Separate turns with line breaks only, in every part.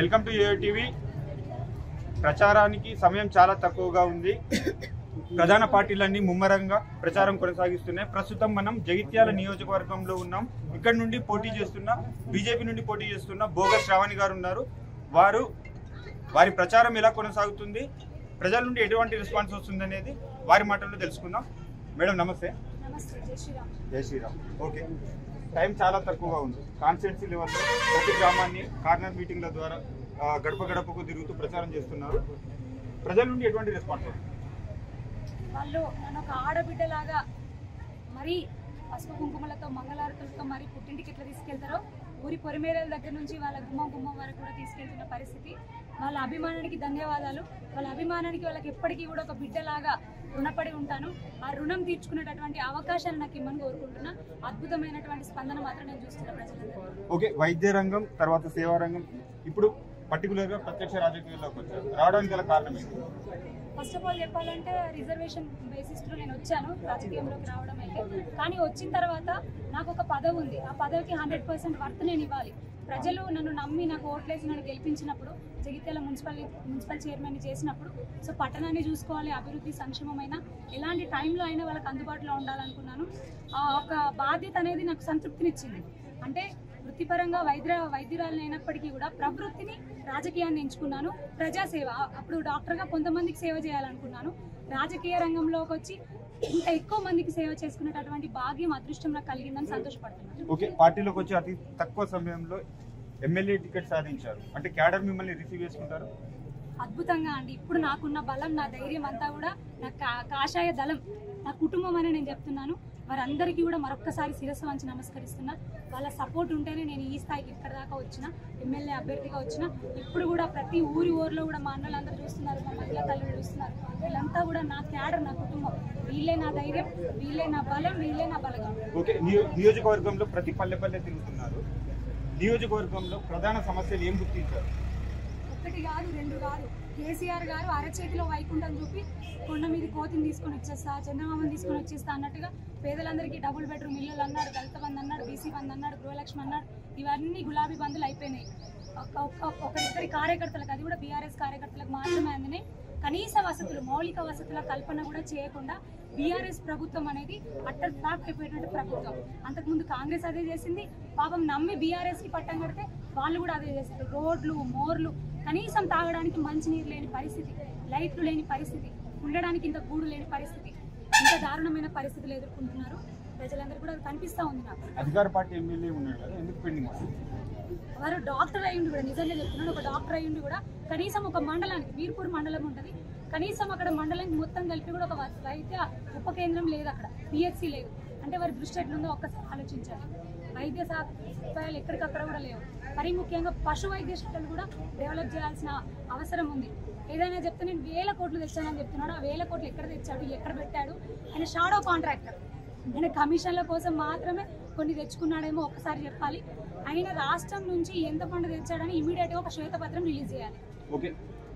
Welcome to A TV ప్రచారానికి సమయం చాలా తక్కువగా ఉంది ప్రధాన పార్టీలన్నీ ముమ్మరంగా ప్రచారం కొనసాగిస్తున్నాయి ప్రస్తుతం మనం జగిత్యాల నియోజకవర్గంలో ఉన్నాం ఇక్కడ నుండి పోటీ చేస్తున్న బీజేపీ నుండి పోటీ చేస్తున్న బోగస్ శ్రావణి గారు ఉన్నారు వారు వారి ప్రచారం ఎలా కొనసాగుతుంది ప్రజల నుండి ఎటువంటి రెస్పాన్స్ వస్తుంది అనేది వారి మాటల్లో తెలుసుకుందాం మేడం నమస్తే
నమస్తే జై శ్రీరామ్
జై శ్రీరామ్ ఓకే టైం చాలా తక్కువగా ఉంది కాన్స్టిట్యున్సీ లెవెల్లో ప్రతి గ్రామాన్ని కార్నర్ మీటింగ్ల ద్వారా ఆ, గడప గడపకు తిరుగుతూ ప్రచారం చేస్తున్నారు ప్రజల నుండి ఎటువంటి రెస్పాన్స్ వస్తుంది
వాళ్ళు నన్ను ఒక ఆడబిడ్డలాగా మరీ పసుపు కుంకుమలతో మంగళారతులతో మరి పుట్టింటికి ఎట్లా తీసుకెళ్తారో ఊరి పొరిమేరల దగ్గర నుంచి వాళ్ళ గుమ్మం గుమ్మం వరకు కూడా తీసుకెళ్తున్న పరిస్థితి వాళ్ళ అభిమానానికి ధన్యవాదాలు వాళ్ళ అభిమానానికి వాళ్ళకి ఎప్పటికీ కూడా ఒక బిడ్డలాగా రుణపడి ఉంటాను ఆ రుణం తీర్చుకునేటటువంటి అవకాశాన్ని నాకు ఇమ్మని కోరుకుంటున్నా అద్భుతమైనటువంటి స్పందన మాత్రం నేను చూస్తున్నా ప్రజలందరూ
ఓకే వైద్య రంగం తర్వాత సేవా రంగం ఇప్పుడు పర్టికులర్గా ప్రత్యక్ష రాజకీయాల్లోకి వచ్చారు రావడానికి గల కారణం ఏంటి
ఫస్ట్ ఆఫ్ ఆల్ చెప్పాలంటే రిజర్వేషన్ బేసిస్లో నేను వచ్చాను రాజకీయంలోకి రావడం అయితే కానీ వచ్చిన తర్వాత నాకు ఒక పదవి ఉంది ఆ పదవికి హండ్రెడ్ పర్సెంట్ వర్త్ నేను ఇవ్వాలి ప్రజలు నన్ను నమ్మి నాకు ఓట్లేసి నన్ను గెలిపించినప్పుడు జగిత్యాల మున్సిపల్ మున్సిపల్ చైర్మన్ చేసినప్పుడు సో పట్టణాన్ని చూసుకోవాలి అభివృద్ధి సంక్షేమమైన ఎలాంటి టైంలో అయినా వాళ్ళకి అందుబాటులో ఉండాలనుకున్నాను ఆ ఒక బాధ్యత అనేది నాకు సంతృప్తినిచ్చింది అంటే వృత్తిపరంగా వైద్య వైద్యురాలు అయినప్పటికీ కూడా ప్రవృత్తిని రాజకీయాన్ని ఎంచుకున్నాను ప్రజాసేవ అప్పుడు డాక్టర్గా కొంతమందికి సేవ చేయాలనుకున్నాను రాజకీయ రంగంలోకి వచ్చి ఇంకా ఎక్కువ మందికి సేవ చేసుకునేటటువంటి భాగ్యం అదృష్టం నాకు కలిగిందని సంతోషపడుతున్నాను
ఓకే పార్టీలోకి వచ్చి అతి తక్కువ సమయంలో ఎమ్మెల్యే టికెట్ సాధించారు అంటే క్యాడర్ మిమ్మల్ని రిసీవ్ చేసుకుంటారు
అద్భుతంగా అండి ఇప్పుడు నాకున్న బలం నా ధైర్యం అంతా కూడా నా కా- కాషాయ దళం నా కుటుంబం అని నేను చెప్తున్నాను వారందరికీ కూడా మరొక్కసారి శిరస్సు వంచి నమస్కరిస్తున్నా వాళ్ళ సపోర్ట్ ఉంటేనే నేను ఈ స్థాయికి ఇక్కడ దాకా వచ్చిన ఎమ్మెల్యే అభ్యర్థిగా వచ్చిన ఇప్పుడు కూడా ప్రతి ఊరి ఊరిలో కూడా మా అన్నలందరూ చూస్తున్నారు మా మహిళా తల్లులు చూస్తున్నారు వీళ్ళంతా కూడా నా క్యాడర్ నా కుటుంబం వీళ్ళే నా ధైర్యం వీళ్ళే నా బలం వీళ్ళే నా బలగం
ఓకే నియో- నియోజకవర్గంలో ప్రతి పల్లె పల్లె తిరుగుతున్నారు నియోజకవర్గంలో ప్రధాన సమస్యలు ఏం గుర్తించారు
ఒకటి కాదు రెండు కాదు కేసీఆర్ గారు అరచేతిలో వైకుంఠం చూపి కొండ మీద కోతిని తీసుకొని వచ్చేస్తా చంద్రబాబుని తీసుకొని వచ్చేస్తా అన్నట్టుగా పేదలందరికీ డబుల్ బెడ్రూమ్ ఇల్లులు అన్నాడు దళిత బంధు అన్నాడు బీసీ బంధు అన్నాడు గృహలక్ష్మి అన్నాడు ఇవన్నీ గులాబీ బంధులు అయిపోయినాయి ఒక్క- ఒక్క- ఒకరిద్దరి కార్యకర్తలకు అది కూడా బీఆర్ఎస్ కార్యకర్తలకు మాత్రమే అందినాయి కనీస వసతులు మౌలిక వసతుల కల్పన కూడా చేయకుండా బీఆర్ఎస్ ప్రభుత్వం అనేది అట్టర్ ఫ్లాప్ అయిపోయినటువంటి ప్రభుత్వం అంతకుముందు కాంగ్రెస్ అదే చేసింది పాపం నమ్మి బీఆర్ఎస్ కి పట్టం కడితే వాళ్ళు కూడా అదే చేస్తారు రోడ్లు మోర్లు కనీసం తాగడానికి మంచినీరు లేని పరిస్థితి లైట్లు లేని పరిస్థితి ఉండడానికి ఇంత గూడు లేని పరిస్థితి ఇంత దారుణమైన పరిస్థితులు ఎదుర్కొంటున్నారు ప్రజలందరూ కూడా అది కనిపిస్తా ఉంది నాకు
అధికార పార్టీ ఎమ్మెల్యే ఉన్నాడు కదా ఎందుకు పెండింగ్ ఉంది?
వారు డాక్టర్ అయ్యుండి కూడా నిజంగా చెప్తున్నాను ఒక డాక్టర్ అయ్యుండి కూడా కనీసం ఒక మండలానికి వీర్పూర్ మండలం ఉంటుంది కనీసం అక్కడ మండలానికి మొత్తం కలిపి కూడా ఒక వైద్య ఉప కేంద్రం లేదు అక్కడ పిహెచ్సి లేదు అంటే వారి దృష్టి ఎట్లుందో ఒక్కసారి ఆలోచించాలి వైద్య సదుపాయాలు ఎక్కడికక్కడ కూడా లేవు మరీ ముఖ్యంగా పశు వైద్యశాలలు కూడా డెవలప్ చేయాల్సిన అవసరం ఉంది ఏదైనా చెప్తే నేను వేల కోట్లు తెచ్చానని చెప్తున్నాడు ఆ వేల కోట్లు ఎక్కడ తెచ్చాడు ఎక్కడ పెట్టాడు ఆయన షాడో కాంట్రాక్టర్ ఆయన కమిషన్ల కోసం మాత్రమే కొన్ని తెచ్చుకున్నాడేమో ఒక్కసారి చెప్పాలి ఆయన రాష్ట్రం నుంచి ఎంత ఫండ్ తెచ్చాడని ఇమీడియట్ గా ఒక శ్వేతపత్రం రిలీజ్ చేయాలి
ఓకే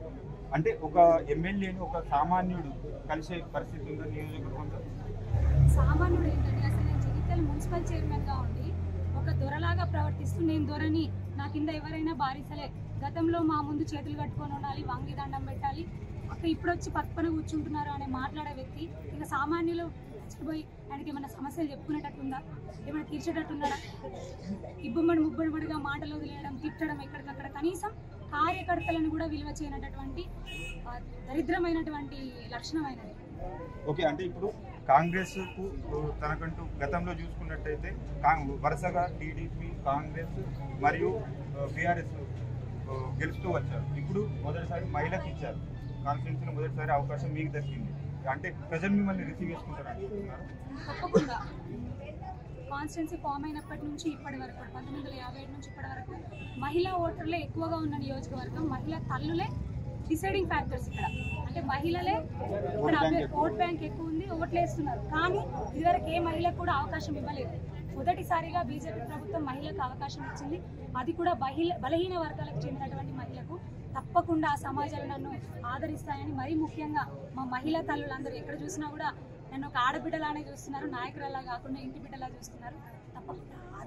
అంటే ఒక ఎమ్మెల్యేని ఒక సామాన్యుడు కలిసే పరిస్థితి ఉందా నియోజకవర్గంలో
సామాన్యుడు ఏంటంటే అసలు నేను జగిత్యాల మున్సిపల్ చైర్మన్ గా ఉండి ఒక దొరలాగా ప్రవర్తిస్తూ నేను దొరని నా కింద ఎవరైనా బారిసలే గతంలో మా ముందు చేతులు కట్టుకొని ఉండాలి వంగి దండం పెట్టాలి అక్క ఇప్పుడు వచ్చి పక్కన కూర్చుంటున్నారు అనే మాట్లాడే వ్యక్తి ఇక సామాన్యులు పోయి ఆయనకి ఏమైనా సమస్యలు చెప్పుకునేటట్టుందా ఏమైనా తీర్చేటట్టున్నాడా ఇబ్బమ్మడి ముబ్బడిబడిగా మాటలు వదిలేయడం తిట్టడం ఎక్కడికక్కడ కనీసం కార్యకర్తలను కూడా విలువ చేయనటువంటి ఆ, దరిద్రమైనటువంటి లక్షణమైనది
ఓకే అంటే ఇప్పుడు కాంగ్రెస్ కు తనకంటూ గతంలో చూసుకున్నట్టయితే కాంగ్- వరుసగా టీడీపీ కాంగ్రెస్ మరియు బీఆర్ఎస్ గెలుస్తూ వచ్చారు ఇప్పుడు మొదటిసారి మహిళకి ఇచ్చారు కాన్స్టిట్యూన్సీలో మొదటిసారి అవకాశం మీకు దక్కింది అంటే ప్రజలు మిమ్మల్ని రిసీవ్ చేసుకుంటారు అనుకుంటున్నారు
తప్పకుండా కాన్స్టిట్యున్సీ ఫామ్ అయినప్పటి నుంచి ఇప్పటి వరకు పంతొమ్మిది వందల యాభై ఏడు నుంచి ఇప్పటి వరకు మహిళా ఓటర్లే ఎక్కువగా ఉన్న నియోజకవర్గం మహిళా తల్లులే డిసైడింగ్ ఫ్యాక్టర్స్ ఇక్కడ అంటే మహిళలే ఇక్కడ అభ్య- ఓట్ బ్యాంక్ ఎక్కువ ఉంది ఓట్లు వేస్తున్నారు కానీ ఇదివరకు ఏ మహిళకు కూడా అవకాశం ఇవ్వలేదు మొదటిసారిగా బీజేపీ ప్రభుత్వం మహిళలకు అవకాశం ఇచ్చింది అది కూడా బహిల బలహీన వర్గాలకు చెందినటువంటి మహిళకు తప్పకుండా ఆ సమాజాలు నన్ను ఆదరిస్తాయని మరీ ముఖ్యంగా మా మహిళా తల్లులందరూ ఎక్కడ చూసినా కూడా నన్ను ఒక ఆడబిడ్డలానే చూస్తున్నారు నాయకురాలా కాకుండా ఇంటి బిడ్డలా చూస్తున్నారు తప్పకుండా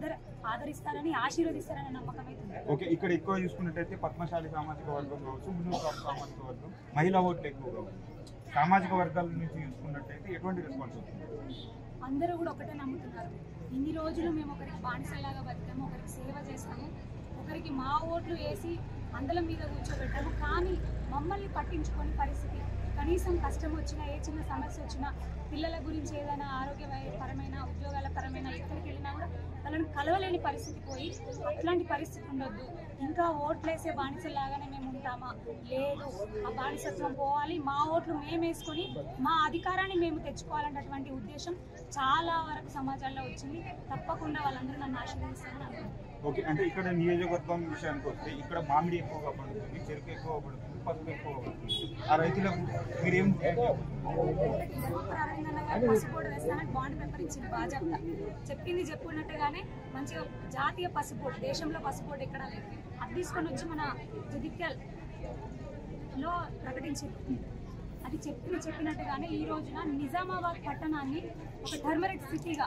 ఆదర ఆదరిస్తారని ఆశీర్వదిస్తారని నమ్మకం అయితే ఉంది.
ఓకే ఇక్కడ ఎక్కువ చూసుకున్నట్టయితే పద్మశాలి సామాజిక వర్గం కావచ్చు మున్నూరు కాపు సామాజిక వర్గం మహిళా ఓట్లు ఎక్కువగా ఉంది సామాజిక వర్గాల నుంచి చూసుకున్నట్టయితే ఎటువంటి రెస్పాన్స్ అవుతుంది
అందరూ కూడా ఒకటే నమ్ముతున్నారు ఇన్ని రోజులు మేము ఒకరికి బానిసలాగా బతికాము ఒకరికి సేవ చేస్తాము ఒకరికి మా ఓట్లు వేసి అందలం మీద కూర్చోబెట్టాము కానీ మమ్మల్ని పట్టించుకొని పరిస్థితి కనీసం కష్టం వచ్చినా ఏ చిన్న సమస్య వచ్చినా పిల్లల గురించి ఏదైనా ఆరోగ్యపరమైన ఉద్యోగాల పరమైన ఎక్కడికి వెళ్ళినా కూడా వాళ్ళని కలవలేని పరిస్థితి పోయి అట్లాంటి పరిస్థితి ఉండొద్దు ఇంకా ఓట్లేసే బానిసలాగానే మేము ఉంటామా లేదు ఆ బానిసత్వం పోవాలి మా ఓట్లు మేము వేసుకొని మా అధికారాన్ని మేము తెచ్చుకోవాలన్నటువంటి ఉద్దేశం చాలా వరకు సమాజంలో వచ్చింది తప్పకుండా వాళ్ళందరూ నన్ను ఆశీర్వదిస్తారని అనుకుంటున్నాను
ఓకే అంటే ఇక్కడ నియోజకవర్గం విషయానికి వస్తే ఇక్కడ మామిడి ఎక్కువగా పడుతుంది చెరుకు ఎక్కువ పడుతుంది పసుపు ఎక్కువ పడుతుంది ఆ రైతులకు మీరేం
అరవింద్ గారు పసుపోటు వేస్తానని బాండ్ పేపర్ ఇచ్చింది భాజపా చెప్పింది చెప్పుకున్నట్టుగానే మంచిగా జాతీయ పసుపోటు దేశంలో పసుపోటు ఎక్కడా లేదు అది తీసుకొని వచ్చి మన జగిత్యాల్ లో ప్రకటించింది అది చెప్పి చెప్పినట్టుగానే ఈ రోజున నిజామాబాద్ పట్టణాన్ని ఒక ధర్మరెడ్ సిటీగా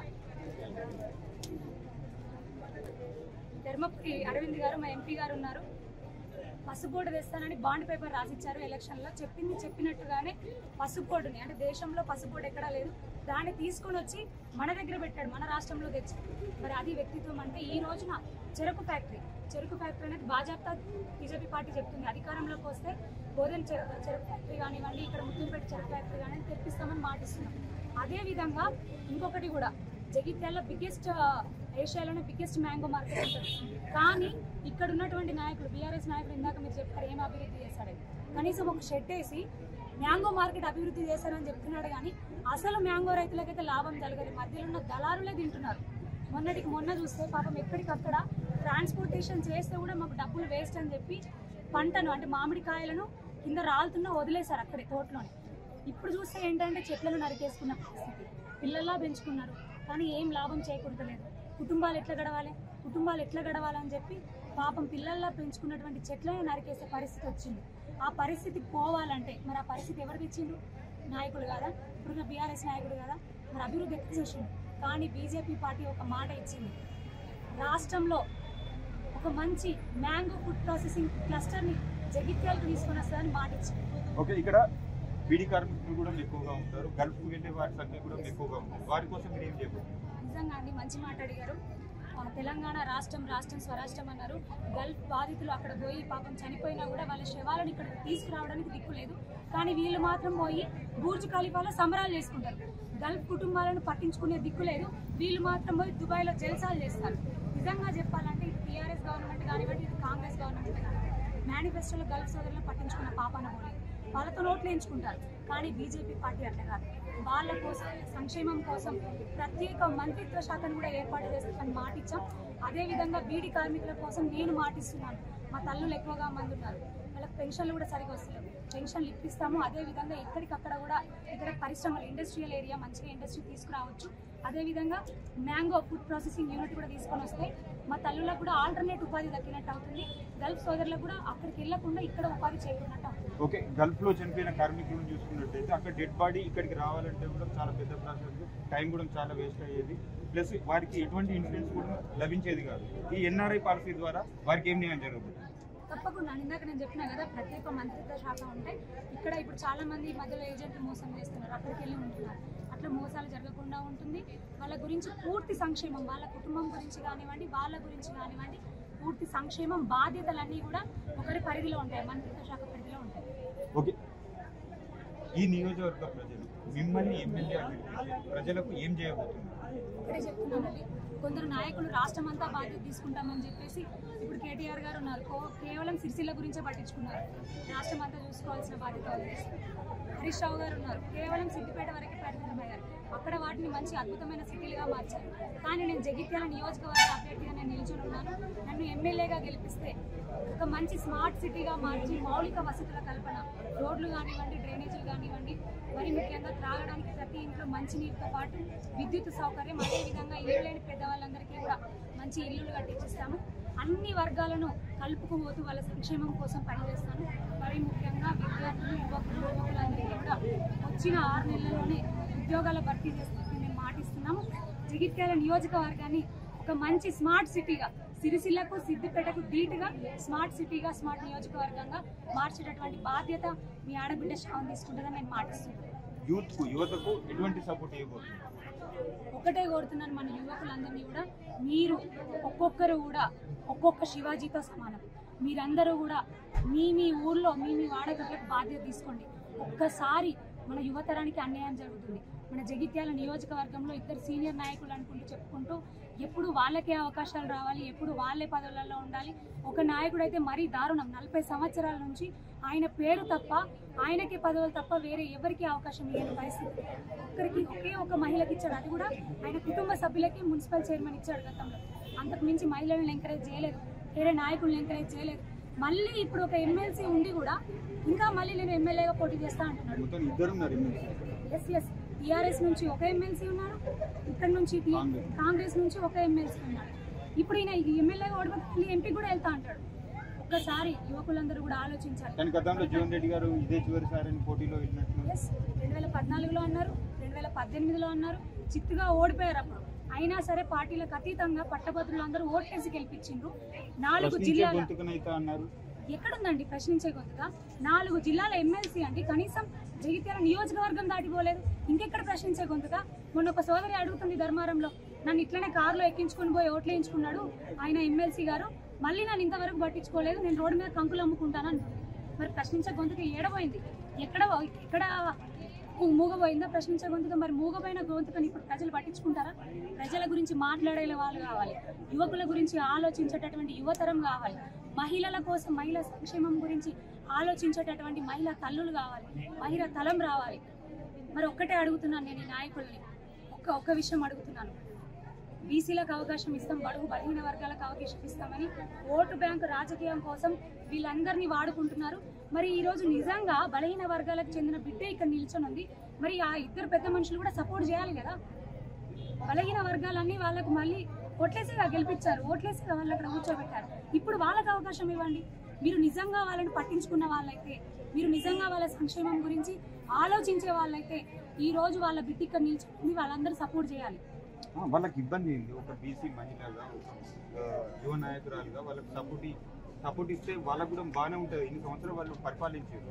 ధర్మపురి అరవింద్ గారు మా ఎంపీ గారు ఉన్నారు పసుపోటు తెస్తానని బాండ్ పేపర్ రాసిచ్చారు ఎలక్షన్లో చెప్పింది చెప్పినట్టుగానే పసుపోటుని అంటే దేశంలో పసుపోటు ఎక్కడా లేదు దాన్ని తీసుకొని వచ్చి మన దగ్గర పెట్టాడు మన రాష్ట్రంలో తెచ్చి మరి అది వ్యక్తిత్వం అంటే ఈ రోజున చెరకు ఫ్యాక్టరీ చెరుకు ఫ్యాక్టరీ అనేది బాజాప్తా బీజేపీ పార్టీ చెప్తుంది అధికారంలోకి వస్తే గోధుమ చెరుకు చెరుకు ఫ్యాక్టరీ కానివ్వండి ఇక్కడ ముత్తంపేట చెరుకు ఫ్యాక్టరీ కానివ్వండి తెప్పిస్తామని మాటిస్తున్నాం అదే విధంగా ఇంకొకటి కూడా జగిత్యాల బిగ్గెస్ట్ ఏషియాలోనే బిగ్గెస్ట్ మ్యాంగో మార్కెట్ ఉంటుంది కానీ ఇక్కడ ఉన్నటువంటి నాయకులు బీఆర్ఎస్ నాయకులు ఇందాక మీరు చెప్పారు ఏం అభివృద్ధి చేశాడని కనీసం ఒక షెడ్ వేసి మ్యాంగో మార్కెట్ అభివృద్ధి చేశారని చెప్తున్నాడు కానీ అసలు మ్యాంగో రైతులకైతే లాభం జరగదు మధ్యలో ఉన్న దళారులే తింటున్నారు మొన్నటికి మొన్న చూస్తే పాపం ఎక్కడికక్కడ ట్రాన్స్పోర్టేషన్ చేస్తే కూడా మాకు డబ్బులు వేస్ట్ అని చెప్పి పంటను అంటే మామిడికాయలను కింద రాలుతున్నా వదిలేశారు అక్కడే తోటలోనే ఇప్పుడు చూస్తే ఏంటంటే చెట్లను నరికేసుకున్న పరిస్థితి పిల్లల్లా పెంచుకున్నారు కానీ ఏం లాభం చేకూరతలేదు కుటుంబాలు ఎట్లా గడవాలి కుటుంబాలు ఎట్లా గడవాలని చెప్పి పాపం పిల్లల్లా పెంచుకున్నటువంటి చెట్లను నరికేసే పరిస్థితి వచ్చింది ఆ పరిస్థితి పోవాలంటే మరి ఆ పరిస్థితి ఎవరు తెచ్చిండు నాయకుడు కదా ఇప్పుడున్న బీఆర్ఎస్ నాయకుడు కదా మరి అభివృద్ధి ఎక్కడ చేసిండు కానీ బీజేపీ పార్టీ ఒక మాట ఇచ్చింది రాష్ట్రంలో ఒక మంచి మ్యాంగో ఫుడ్ ప్రాసెసింగ్ క్లస్టర్ని జగిత్యాలకు తీసుకొని వస్తుందని మాట ఇచ్చింది
ఓకే ఇక్కడ బీడీ కార్మికులు కూడా ఎక్కువగా ఉంటారు గల్ఫ్కి వెళ్ళే వారి సంఖ్య కూడా ఎక్కువగా ఉంటుంది వారి కోసం మీరు ఏం చేయబోతున్నారు
నిజంగా అండి మంచి మాట అడిగారు ఆ, తెలంగాణ రాష్ట్రం రాష్ట్రం స్వరాష్ట్రం అన్నారు గల్ఫ్ బాధితులు అక్కడ పోయి పాపం చనిపోయినా కూడా వాళ్ళ శవాలను ఇక్కడ తీసుకురావడానికి దిక్కు లేదు కానీ వీళ్ళు మాత్రం పోయి బూర్జ్ ఖలీఫాలో సంబరాలు చేసుకుంటారు గల్ఫ్ కుటుంబాలను పట్టించుకునే దిక్కు లేదు వీళ్ళు మాత్రం పోయి దుబాయ్లో జలసాలు చేస్తారు నిజంగా చెప్పాలంటే ఇది టీఆర్ఎస్ గవర్నమెంట్ కానివ్వండి ఇది కాంగ్రెస్ గవర్నమెంట్ కానివ్వండి మేనిఫెస్టోలో గల్ఫ్ సోదరులను పట్టించుకున్న పాపాన పోలేదు వాళ్ళతో నోట్లు ఎంచుకుంటారు కానీ బీజేపీ పార్టీ అట్లా కాదు వాళ్ళ కోసం సంక్షేమం కోసం ప్రత్యేక మంత్రిత్వ శాఖను కూడా ఏర్పాటు చేస్తామని మాట ఇచ్చాం అదేవిధంగా బీడీ కార్మికుల కోసం నేను మాటిస్తున్నాను మా తల్లులు ఎక్కువగా మంది ఉన్నారు వాళ్ళకి పెన్షన్లు కూడా సరిగా వస్తలేవు పెన్షన్లు ఇప్పిస్తాము అదేవిధంగా ఎక్కడికక్కడ కూడా ఇక్కడ పరిశ్రమలు ఇండస్ట్రియల్ ఏరియా మంచిగా ఇండస్ట్రీ తీసుకురావచ్చు అదేవిధంగా మ్యాంగో ఫుడ్ ప్రాసెసింగ్ యూనిట్ కూడా తీసుకొని వస్తే మా తల్లులకు కూడా ఆల్టర్నేట్ ఉపాధి దక్కినట్టు అవుతుంది గల్ఫ్ సోదరులకు కూడా అక్కడికి వెళ్లకుండా ఇక్కడ ఉపాధి చేయకున్నట్టు అవుతుంది
ఓకే గల్ఫ్ లో చనిపోయిన కార్మికులను చూసుకున్నట్టయితే అక్కడ డెడ్ బాడీ ఇక్కడికి రావాలంటే కూడా చాలా పెద్ద ప్రాసెస్ టైం కూడా చాలా వేస్ట్ అయ్యేది ప్లస్ వారికి ఎటువంటి ఇన్సూరెన్స్ కూడా లభించేది కాదు ఈ ఎన్ఆర్ఐ పాలసీ ద్వారా వారికి ఏం న్యాయం జరుగుతుంది
తప్పకుండా ఇందాక నేను చెప్పినా కదా ప్రత్యేక మంత్రిత్వ శాఖ ఉంటే ఇక్కడ ఇప్పుడు చాలా మంది ఈ మధ్యలో ఏజెంట్లు మోసం చేస్తున్నారు అక్కడికి వెళ్ళి ఉంటున్నారు అట్లా మోసాలు జరగకుండా ఉంటుంది వాళ్ళ గురించి పూర్తి సంక్షేమం వాళ్ళ కుటుంబం గురించి కానివ్వండి వాళ్ళ గురించి కానివ్వండి పూర్తి సంక్షేమం బాధ్యతలన్నీ కూడా ఒకరి పరిధిలో ఉంటాయి మంత్రిత్వ శాఖ పరిధిలో ఉంటాయి
ఓకే ఈ నియోజకవర్గ ప్రజలు మిమ్మల్ని ఎమ్మెల్యే అభ్యర్థి ప్రజలకు ఏం చేయబోతున్నారు
ఒకటే చెప్తున్నానండి కొందరు నాయకులు రాష్ట్రం అంతా బాధ్యత తీసుకుంటామని చెప్పేసి ఇప్పుడు కేటీఆర్ గారు ఉన్నారు కో- కేవలం సిరిసిల్ల గురించే పట్టించుకున్నారు రాష్ట్రం అంతా చూసుకోవాల్సిన బాధ్యత ఉంది హరీష్ రావు గారు ఉన్నారు కేవలం సిద్దిపేట వరకే పరిమితమయ్యారు అక్కడ వాటిని మంచి అద్భుతమైన సిటీలుగా మార్చారు కానీ నేను జగిత్యాల నియోజకవర్గ అభ్యర్థిగా నేను నిల్చొని ఉన్నాను నన్ను ఎమ్మెల్యేగా గెలిపిస్తే ఒక మంచి స్మార్ట్ సిటీగా మార్చి మౌలిక వసతుల కల్పన రోడ్లు కానివ్వండి డ్రైనేజీలు కానివ్వండి మరి ముఖ్యంగా త్రాగడానికి ప్రతి ఇంట్లో మంచి నీరుతో పాటు విద్యుత్ సౌకర్యం అదేవిధంగా ఇల్లు లేని పెద్దవాళ్ళందరికీ కూడా మంచి ఇల్లులు కట్టించిస్తాము అన్ని వర్గాలను కలుపుకుపోతూ వాళ్ళ సంక్షేమం కోసం పనిచేస్తాను మరి ముఖ్యంగా విద్యార్థులు యువకులు యువకులందరికీ కూడా వచ్చిన ఆరు నెలల్లోనే ఉద్యోగాల భర్తీ చేస్తామని మేము మాటిస్తున్నాము జగిత్యాల నియోజకవర్గాన్ని ఒక మంచి స్మార్ట్ సిటీగా సిరిసిల్లకు సిద్దిపేటకు ధీటుగా స్మార్ట్ సిటీగా స్మార్ట్ నియోజకవర్గంగా మార్చేటటువంటి బాధ్యత మీ ఆడబిడ్డ శ్రావణ్ తీసుకుంటుందని నేను మాటిస్తున్నాను
యూత్ కు యువతకు ఎటువంటి సపోర్ట్ ఇవ్వబోతుంది
ఒకటే కోరుతున్నాను మన యువకులందరినీ కూడా మీరు ఒక్కొక్కరు కూడా ఒక్కొక్క శివాజీతో సమానం మీరందరూ కూడా మీ మీ ఊర్లో మీ మీ వాడకట్లకు బాధ్యత తీసుకోండి ఒక్కసారి మన యువతరానికి అన్యాయం జరుగుతుంది మన జగిత్యాల నియోజకవర్గంలో ఇద్దరు సీనియర్ నాయకులు అనుకుంటూ చెప్పుకుంటూ ఎప్పుడు వాళ్ళకే అవకాశాలు రావాలి ఎప్పుడు వాళ్ళే పదవులలో ఉండాలి ఒక నాయకుడు అయితే మరీ దారుణం నలభై సంవత్సరాల నుంచి ఆయన పేరు తప్ప ఆయనకే పదవులు తప్ప వేరే ఎవరికి అవకాశం ఇవ్వని పరిస్థితి ఒక్కరికి ఒకే ఒక మహిళకి ఇచ్చాడు అది కూడా ఆయన కుటుంబ సభ్యులకి మున్సిపల్ చైర్మన్ ఇచ్చాడు గతంలో అంతకు మించి మహిళలను ఎంకరేజ్ చేయలేదు వేరే నాయకులను ఎంకరేజ్ చేయలేదు మళ్ళీ ఇప్పుడు ఒక ఎమ్మెల్సీ ఉండి కూడా ఇంకా మళ్ళీ నేను ఎమ్మెల్యేగా పోటీ చేస్తా అంటున్నాడు
మొత్తం ఇద్దరు ఉన్నారు ఎమ్మెల్సీ
ఎస్ ఎస్ టీఆర్ఎస్ నుంచి ఒక ఎమ్మెల్సీ ఉన్నారు ఇక్కడ నుంచి టీ-
కాంగ్రెస్.
కాంగ్రెస్ నుంచి ఒక ఎమ్మెల్సీ ఉన్నారు ఇప్పుడు ఈయన ఎమ్మెల్యేగా ఓడిపోతే ఎంపీ కూడా వెళ్తా అంటాడు ఒక్కసారి యువకులందరూ కూడా ఆలోచించాలి
కానీ గతంలో జీవన్ రెడ్డి గారు ఇదే చివరిసారి అని పోటీలో వెళ్ళినట్లు
ఎస్ రెండు వేల పద్నాలుగులో అన్నారు రెండు వేల పద్దెనిమిదిలో అన్నారు చిత్తుగా ఓడిపోయారు అప్పుడు అయినా సరే పార్టీలకు అతీతంగా పట్టభద్రులు అందరూ ఓట్లేసి గెలిపించిండ్రు నాలుగు
ప్రశ్నించే
జిల్లాల
గొంతుకనైతే అన్నారు
ఎక్కడుందండి ప్రశ్నించే కొద్దిగా నాలుగు జిల్లాల ఎమ్మెల్సీ అండి కనీసం జగిత్యాల నియోజకవర్గం దాటిపోలేదు ఇంకెక్కడ ప్రశ్నించే గొంతుగా మొన్న ఒక సోదరి అడుగుతుంది ధర్మారంలో నన్ను ఇట్లనే కారులో ఎక్కించుకొని పోయి ఓట్లు వేయించుకున్నాడు ఆయన ఎమ్మెల్సీ గారు మళ్ళీ నన్ను ఇంతవరకు పట్టించుకోలేదు నేను రోడ్డు మీద కంకులు అమ్ముకుంటాను అంటుంది మరి ప్రశ్నించే గొంతుక ఏడపోయింది ఎక్కడ ఎక్కడ మూగపోయిందా ప్రశ్నించే గొంతుక మరి మూగపోయిన గొంతుకని ఇప్పుడు ప్రజలు పట్టించుకుంటారా ప్రజల గురించి మాట్లాడే వాళ్ళు కావాలి యువకుల గురించి ఆలోచించేటటువంటి యువతరం కావాలి మహిళల కోసం మహిళా సంక్షేమం గురించి ఆలోచించేటటువంటి మహిళా తల్లులు కావాలి మహిళా తలం రావాలి మరి ఒక్కటే అడుగుతున్నాను నేను ఈ నాయకుల్ని ఒక్క ఒక్క విషయం అడుగుతున్నాను బీసీలకు అవకాశం ఇస్తాం బడుగు బలహీన వర్గాలకు అవకాశం ఇస్తామని ఓటు బ్యాంకు రాజకీయం కోసం వీళ్ళందరినీ వాడుకుంటున్నారు మరి ఈ రోజు నిజంగా బలహీన వర్గాలకు చెందిన బిడ్డ ఇక్కడ నిల్చొని ఉంది మరి ఆ ఇద్దరు పెద్ద మనుషులు కూడా సపోర్ట్ చేయాలి కదా బలహీన వర్గాలన్నీ వాళ్ళకు మళ్ళీ ఓట్లేసిగా గెలిపించారు ఓట్లేసిగా వాళ్ళు అక్కడ కూర్చోబెట్టారు ఇప్పుడు వాళ్ళకి అవకాశం ఇవ్వండి మీరు నిజంగా వాళ్ళని పట్టించుకున్న వాళ్ళైతే మీరు నిజంగా వాళ్ళ సంక్షేమం గురించి ఆలోచించే వాళ్ళైతే ఈ రోజు వాళ్ళ బిడ్డ ఇక్కడ నిల్చుంది వాళ్ళందరూ సపోర్ట్ చేయాలి
ఆ, వాళ్ళకి ఇబ్బంది ఏంది ఒక బీసీ మహిళగా ఒక ఆ, యువ నాయకురాలుగా వాళ్ళకి సపోర్ట్ సపోర్ట్ ఇస్తే వాళ్ళకు కూడా బాగానే ఉంటుంది ఇన్ని సంవత్సరాలు వాళ్ళు పరిపాలించారు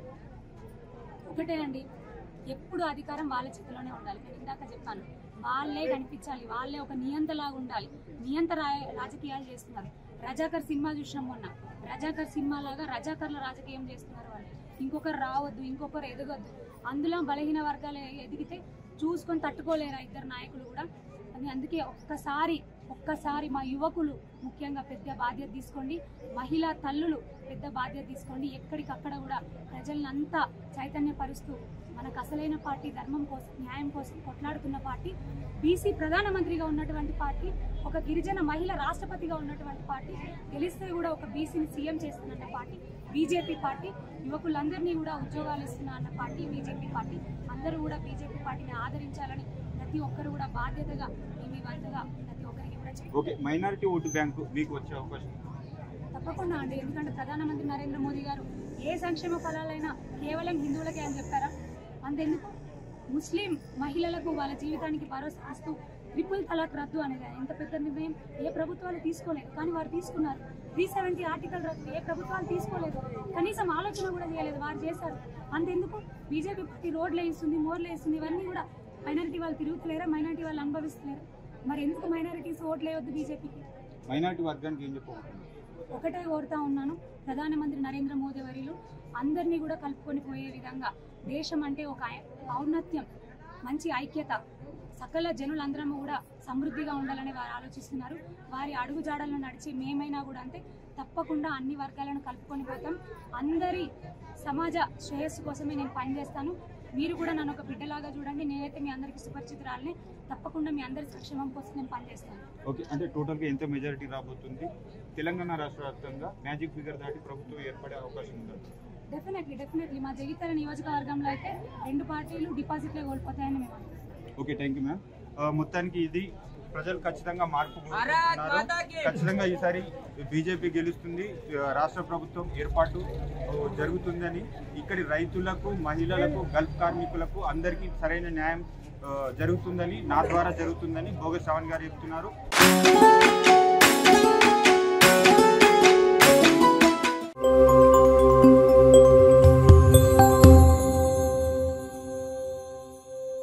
ఒకటే అండి ఎప్పుడు అధికారం వాళ్ళ చేతిలోనే ఉండాలి నేను ఇందాక చెప్పాను వాళ్ళే కనిపించాలి వాళ్ళే ఒక నియంతలాగా ఉండాలి నియంత రా- రాజకీయాలు చేస్తున్నారు రజాకర్ సినిమా చూసినాం మొన్న రజాకర్ సినిమా లాగా రజాకర్ల రాజకీయం చేస్తున్నారు వాళ్ళు ఇంకొకరు రావద్దు ఇంకొకరు ఎదగొద్దు అందులో బలహీన వర్గాలు ఎదిగితే చూసుకొని తట్టుకోలేరు ఆ ఇద్దరు నాయకులు కూడా అని అందుకే ఒక్కసారి ఒక్కసారి మా యువకులు ముఖ్యంగా పెద్ద బాధ్యత తీసుకోండి మహిళా తల్లులు పెద్ద బాధ్యత తీసుకోండి ఎక్కడికక్కడ కూడా ప్రజల్ని అంతా చైతన్యపరుస్తూ మనకు అసలైన పార్టీ ధర్మం కోసం న్యాయం కోసం కొట్లాడుతున్న పార్టీ బీసీ ప్రధానమంత్రిగా ఉన్నటువంటి పార్టీ ఒక గిరిజన మహిళ రాష్ట్రపతిగా ఉన్నటువంటి పార్టీ గెలిస్తే కూడా ఒక బీసీని సీఎం చేస్తున్న పార్టీ బీజేపీ పార్టీ యువకులందరినీ కూడా ఉద్యోగాలు ఇస్తున్న అన్న పార్టీ బీజేపీ పార్టీ అందరూ కూడా బీజేపీ పార్టీని ఆదరించాలని ప్రతి ఒక్కరు కూడా బాధ్యతగా మీ మీ వంతుగా ప్రతి ఒక్కరికి కూడా చెప్పాలి
ఓకే మైనారిటీ ఓటు బ్యాంకు మీకు వచ్చే అవకాశం ఉంది.
తప్పకుండా అండి ఎందుకంటే ప్రధానమంత్రి నరేంద్ర మోదీ గారు ఏ సంక్షేమ ఫలాలైనా కేవలం హిందువులకే అని చెప్పారా అంతెందుకు ముస్లిం మహిళలకు వాళ్ళ జీవితానికి భరోసా ఇస్తూ ట్రిపుల్ తలాక్ రద్దు అనేది ఎంత పెద్ద నిర్ణయం ఏ ప్రభుత్వాలు తీసుకోలేదు కానీ వారు తీసుకున్నారు త్రీ సెవెంటీ ఆర్టికల్ రద్దు ఏ ప్రభుత్వాలు తీసుకోలేదు కనీసం ఆలోచన కూడా చేయలేదు వారు చేశారు అంతెందుకు బీజేపీ పార్టీ రోడ్లు వేస్తుంది మోర్లు వేస్తుంది ఇవన్నీ కూడా మైనారిటీ వాళ్ళు తిరుగుతలేరా మైనారిటీ వాళ్ళు అనుభవిస్తలేరు మరి ఎందుకు మైనారిటీస్ ఓట్లు వేయొద్దు బీజేపీకి
మైనారిటీ వర్గానికి ఏం చెప్పబోతున్నారు
ఒకటే కోరుతా ఉన్నాను ప్రధానమంత్రి నరేంద్ర మోదీ వర్యులు అందరినీ కూడా కలుపుకొని పోయే విధంగా దేశం అంటే ఒక ఐ- ఔన్నత్యం మంచి ఐక్యత సకల జనులందరం కూడా సమృద్ధిగా ఉండాలని వారు ఆలోచిస్తున్నారు వారి అడుగు జాడలను నడిచి మేమైనా కూడా అంతే తప్పకుండా అన్ని వర్గాలను కలుపుకొని పోతాం అందరి సమాజ శ్రేయస్సు కోసమే నేను పనిచేస్తాను మీరు కూడా నన్ను ఒక బిడ్డలాగా చూడండి నేనైతే మీ అందరికీ సుపరిచితురాలని తప్పకుండా మీ అందరి సంక్షేమం కోసం నేను పనిచేస్తాను
ఓకే అంటే టోటల్గా ఎంత మెజారిటీ రాబోతుంది తెలంగాణ రాష్ట్ర వ్యాప్తంగా మ్యాజిక్ ఫిగర్ దాటి ప్రభుత్వం ఏర్పడే అవకాశం ఉందా
డెఫినెట్లీ డెఫినెట్లీ మా జగిత్యాల నియోజకవర్గంలో అయితే రెండు పార్టీలు డిపాజిట్లే కోల్పోతాయని మేము అనుకుంటున్నాం.
ఓకే థ్యాంక్ యూ మ్యామ్ మొత్తానికి ఇది ప్రజలు ఖచ్చితంగా మార్పు కోరుకుంటున్నారు. ఖచ్చితంగా ఈసారి బీజేపీ గెలుస్తుంది ఆ, రాష్ట్ర ప్రభుత్వం ఏర్పాటు ఆ, జరుగుతుందని ఇక్కడి రైతులకు మహిళలకు గల్ఫ్ కార్మికులకు అందరికీ సరైన న్యాయం ఆ, జరుగుతుందని నా ద్వారా జరుగుతుందని భోగ శ్రవణ్ గారు చెప్తున్నారు